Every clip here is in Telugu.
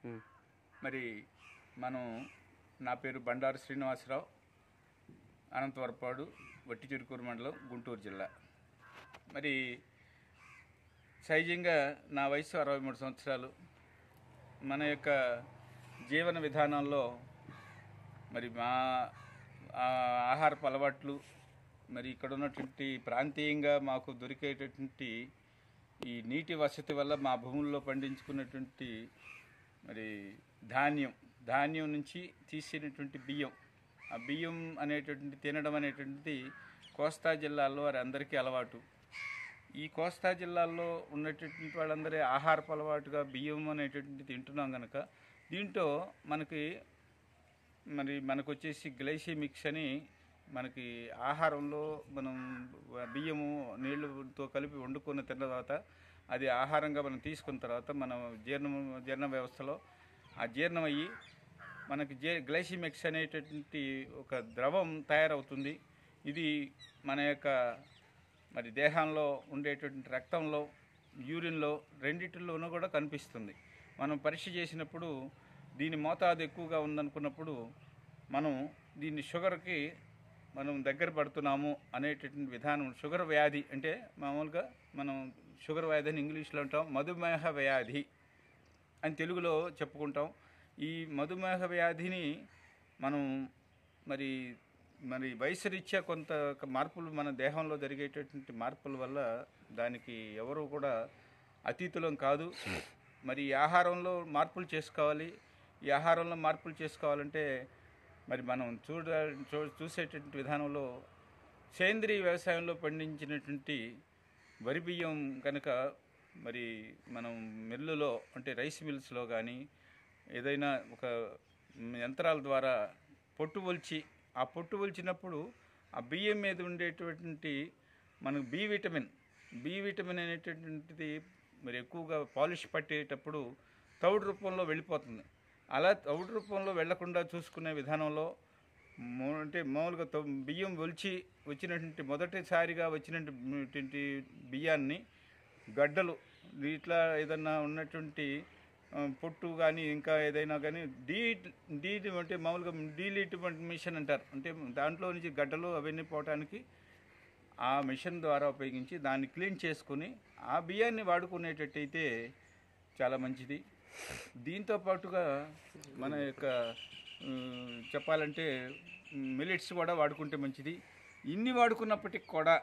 మరి మనం నా పేరు బండారు శ్రీనివాసరావు అనంతవరపాడు వట్టి చిరుకూరు మండలం గుంటూరు జిల్లా మరి సహజంగా నా వయసు అరవై మూడు సంవత్సరాలు మన యొక్క జీవన విధానంలో మరి మా ఆ, ఆహారపు అలవాట్లు మరి ఇక్కడ ఉన్నటువంటి ప్రాంతీయంగా మాకు దొరికేటటువంటి ఈ నీటి వసతి వల్ల మా భూముల్లో పండించుకున్నటువంటి మరి ధాన్యం ధాన్యం నుంచి తీసినటువంటి బియ్యం ఆ బియ్యం అనేటటువంటి తినడం అనేటువంటిది కోస్తా జిల్లాలో వారి అందరికీ అలవాటు ఈ కోస్తా జిల్లాల్లో ఉన్నటువంటి వాళ్ళందరి ఆహారపు అలవాటుగా బియ్యం అనేటువంటిది తింటున్నాం కనుక దీంట్లో మనకి మరి మనకు వచ్చేసి గ్లైసిమిక్స్ అని మనకి ఆహారంలో మనం బియ్యము నీళ్ళతో కలిపి వండుకున్న తిన్న తర్వాత అది ఆహారంగా మనం తీసుకున్న తర్వాత మన జీర్ణం జీర్ణ వ్యవస్థలో ఆ జీర్ణం అయ్యి మనకి జే గ్లైసిమిక్స్ అనేటటువంటి ఒక ద్రవం తయారవుతుంది ఇది మన యొక్క మరి దేహంలో ఉండేటువంటి రక్తంలో యూరిన్లో రెండిటిలోనూ కూడా కనిపిస్తుంది మనం పరీక్ష చేసినప్పుడు దీని మోతాదు ఎక్కువగా ఉందనుకున్నప్పుడు మనం దీన్ని షుగర్కి మనం దగ్గర పడుతున్నాము అనేటటువంటి విధానం షుగర్ వ్యాధి అంటే మామూలుగా మనం షుగర్ వ్యాధి అని ఇంగ్లీష్లో అంటాం మధుమేహ వ్యాధి అని తెలుగులో చెప్పుకుంటాం ఈ మధుమేహ వ్యాధిని మనం మరి మరి వయసు రీత్యా కొంత మార్పులు మన దేహంలో జరిగేటటువంటి మార్పుల వల్ల దానికి ఎవరు కూడా అతీతులం కాదు మరి ఈ ఆహారంలో మార్పులు చేసుకోవాలి ఈ ఆహారంలో మార్పులు చేసుకోవాలంటే మరి మనం చూడ చూ చూసేటటువంటి విధానంలో సేంద్రీయ వ్యవసాయంలో పండించినటువంటి వరి బియ్యం కనుక మరి మనం మిల్లులో అంటే రైస్ మిల్స్లో కానీ ఏదైనా ఒక యంత్రాల ద్వారా పొట్టు ఒలిచి ఆ పొట్టు ఒలిచినప్పుడు ఆ బియ్యం మీద ఉండేటువంటి మనకు బి విటమిన్ బి విటమిన్ అనేటటువంటిది మరి ఎక్కువగా పాలిష్ పట్టేటప్పుడు తౌడు రూపంలో వెళ్ళిపోతుంది అలా తౌడు రూపంలో వెళ్లకుండా చూసుకునే విధానంలో మూ- అంటే మామూలుగా తొ- బియ్యం ఒలిచి వచ్చినటువంటి మొదటిసారిగా వచ్చినటువంటి బియ్యాన్ని గడ్డలు ఇట్లా ఏదన్నా ఉన్నటువంటి ఆ, పొట్టు కానీ ఇంకా ఏదైనా కానీ డీ డీ అంటే మామూలుగా డీలీట్ మిషన్ అంటారు అంటే దాంట్లో నుంచి గడ్డలు అవన్నీ పోవటానికి ఆ మిషన్ ద్వారా ఉపయోగించి దాన్ని క్లీన్ చేసుకుని ఆ బియ్యాన్ని వాడుకునేటట్టయితే చాలా మంచిది దీంతో పాటుగా మన యొక్క ఉమ్, చెప్పాలంటే మిలిట్స్ కూడా వాడుకుంటే మంచిది ఇన్ని వాడుకున్నప్పటికి కూడా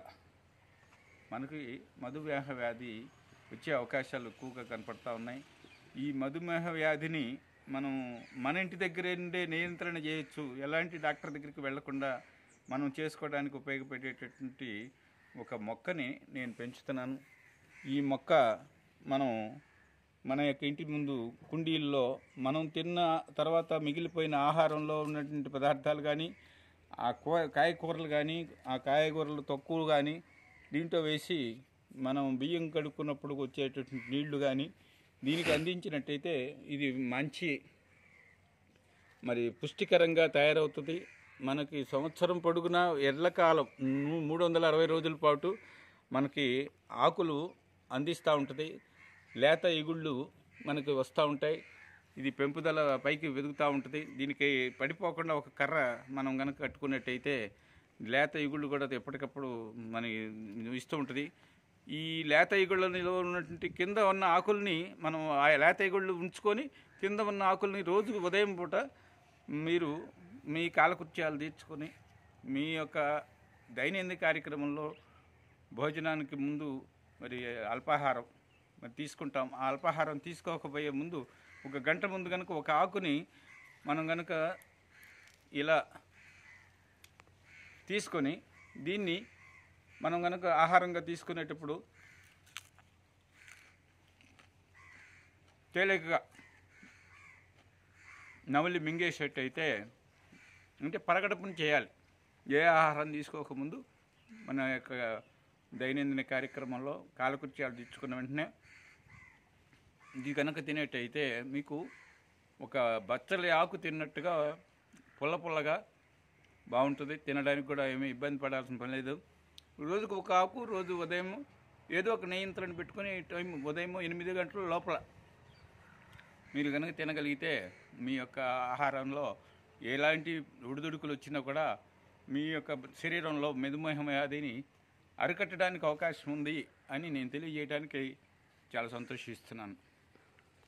మనకి మధుమేహ వ్యాధి వచ్చే అవకాశాలు ఎక్కువగా కనపడతా ఉన్నాయి ఈ మధుమేహ వ్యాధిని మనం మన ఇంటి దగ్గరే నుండే నియంత్రణ చేయొచ్చు ఎలాంటి డాక్టర్ దగ్గరికి వెళ్లకుండా మనం చేసుకోవడానికి ఉపయోగపడేటటువంటి ఒక మొక్కని నేను పెంచుతున్నాను ఈ మొక్క మనం మన యొక్క ఇంటి ముందు కుండీల్లో మనం తిన్న తర్వాత మిగిలిపోయిన ఆహారంలో ఉన్నటువంటి పదార్థాలు కానీ ఆ కూ కాయకూరలు కానీ ఆ కాయగూరలు తక్కువ కానీ దీంట్లో వేసి మనం బియ్యం కడుక్కున్నప్పుడు వచ్చేటటువంటి నీళ్లు కానీ దీనికి అందించినట్టయితే ఇది మంచి మరి పుష్టికరంగా తయారవుతుంది మనకి సంవత్సరం పొడుగునా ఎర్లకాలం ము- మూడు వందల అరవై రోజుల పాటు మనకి ఆకులు అందిస్తూ ఉంటుంది లేత ఇగుళ్ళు మనకి వస్తూ ఉంటాయి ఇది పెంపుదల పైకి వెదుగుతూ ఉంటుంది దీనికి పడిపోకుండా ఒక కర్ర మనం కనుక కట్టుకున్నట్టయితే లేత ఇగుళ్ళు కూడా ఎప్పటికప్పుడు మనకి ఇస్తూ ఉంటుంది ఈ లేత ఇగుళ్ళలో ఉన్నటువంటి కింద ఉన్న ఆకుల్ని మనం ఆ లేత ఇగుళ్ళు ఉంచుకొని కింద ఉన్న ఆకుల్ని రోజు ఉదయం పూట మీరు మీ కాలకృత్యాలు తీర్చుకొని మీ యొక్క దైనందిన కార్యక్రమంలో భోజనానికి ముందు మరి అల్పాహారం మరి తీసుకుంటాం ఆ అల్పాహారం తీసుకోకపోయే ముందు ఒక గంట ముందు కనుక ఒక ఆకుని మనం కనుక ఇలా తీసుకొని దీన్ని మనం కనుక ఆహారంగా తీసుకునేటప్పుడు తేలికగా నవలి మింగేసేటైతే అంటే పరగడపుని చేయాలి ఏ ఆహారం తీసుకోకముందు మన యొక్క దైనందిన కార్యక్రమంలో కాలకృత్యాలు తీర్చుకున్న వెంటనే ఇది కనుక తినేటైతే మీకు ఒక బచ్చలి ఆకు తిన్నట్టుగా పుల్ల పుల్లగా బాగుంటుంది తినడానికి కూడా ఏమీ ఇబ్బంది పడాల్సిన పని లేదు రోజుకు ఒక ఆకు రోజు ఉదయం ఏదో ఒక నియంత్రణ పెట్టుకొని టైం ఉదయం ఎనిమిది గంటల లోపల మీరు కనుక తినగలిగితే మీ యొక్క ఆహారంలో ఎలాంటి ఉడిదుడుకులు వచ్చినా కూడా మీ యొక్క శరీరంలో మెదుమేహ వ్యాధిని అరికట్టడానికి అవకాశం ఉంది అని నేను తెలియజేయడానికి చాలా సంతోషిస్తున్నాను